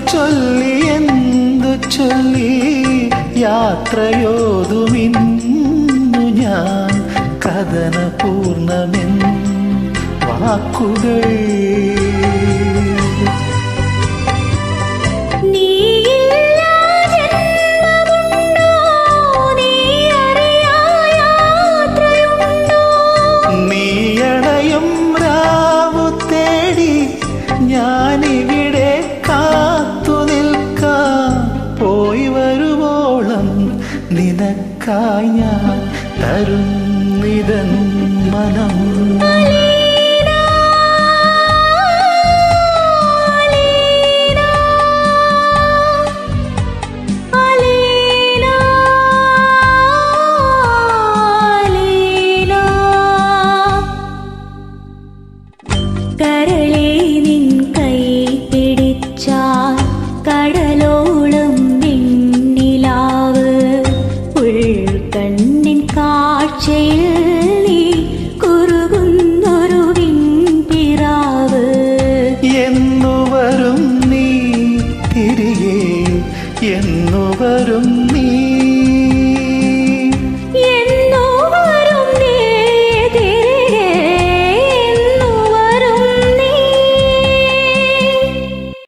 ചൊല്ലി എന്തു ചൊല്ലി യാത്രയോതുമിന്നു ഞാൻ കഥനപൂർണമെൻ വാക്കുകൾ നീയില്ലാ ജന്മമുണ്ടോ നീ അറിയാ യാത്രയുണ്ടോ നീയണയും രാവു തേടി ഞാനിവിടെ കാത്തു നിൽക്കാം പോയി വരുവോളം നിനക്കായി